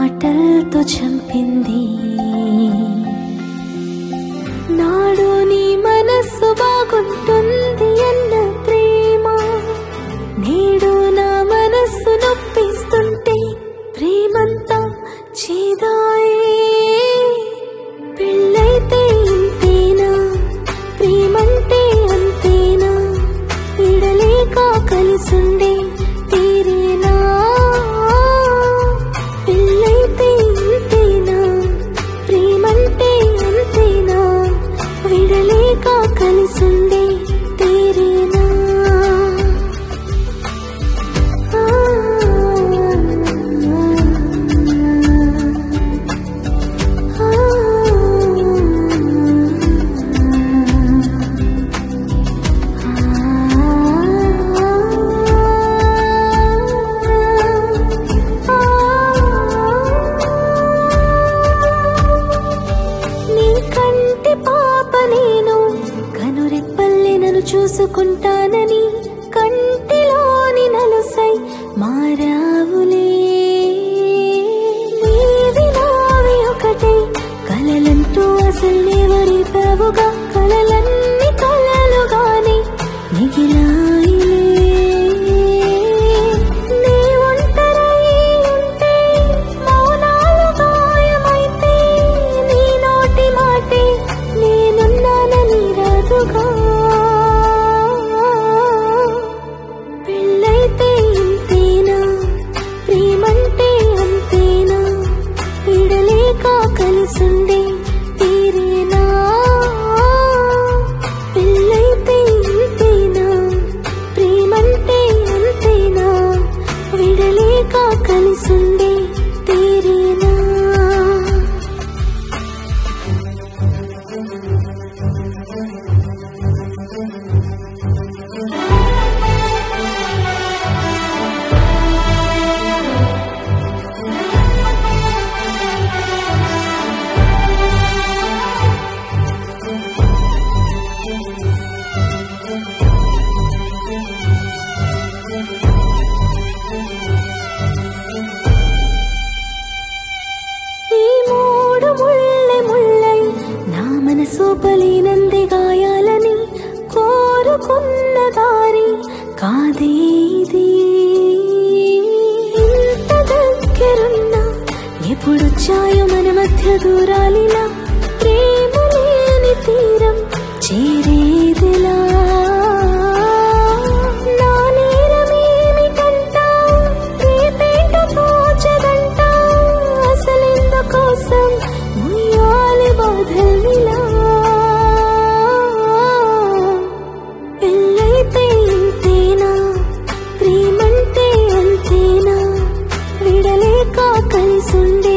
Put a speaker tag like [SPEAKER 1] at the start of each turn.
[SPEAKER 1] మాటలతో చంపింది నాడు నీ మనస్సు బాగుంటుంది అన్న ప్రేమ నేడు నా మనస్సు నొప్పిస్తుంటే ప్రేమంతా చేదాయే పెళ్ళైతే ఇంతేనా ప్రేమంటే అంతేనా విడలేక కలిసుండే తీరేనా పెళ్ళైతే ఇంతేనా ప్రేమంటే అంతేనా విడలేక కలిసుండే తీరేనా నీ కంటి పాప నేను కనురెప్పల్లే నన్ను చూసుకుంటానని కంటిలోని నలుసై మారావులే నీవి నావి ఒకటే కలలంటూ అసలు నేవరిపావుగా కలలన్నీ కలలుగానే మిగిలాయిలే నీ ఒంటరై ఉంటే మౌనాలు గాయమైతే నీ నోటి మాటే నేనున్నానని రాదుగా పెళ్ళైతే ఇంతేనా ప్రేమంటే అంతేనా విడలేక కలిసుండే తీరేనా పెళ్ళైతే ఇంతేనా ప్రేమంటే అంతేనా విడలేక కలిసుండే తీరేనా ఈ మూడు ముళ్ళె ముళ్ళై నా మనసు పలినంది గాయాలని కోరుకున్న దారి కాదేది ఇంత దగ్గరున్నా ఎప్పుడొచ్చాయో మన మధ్య దూరాలిలా ప్రేమ లేని తీరం చేరేదిలా నా నేరమేమిటంట రేపేట తోచదంట అసలెందుకోసం ముయ్యాలి బాధల్నిలా పెళ్ళైతే ఇంతేనా ప్రేమంటే అంతేనా విడలేక కలిసుండే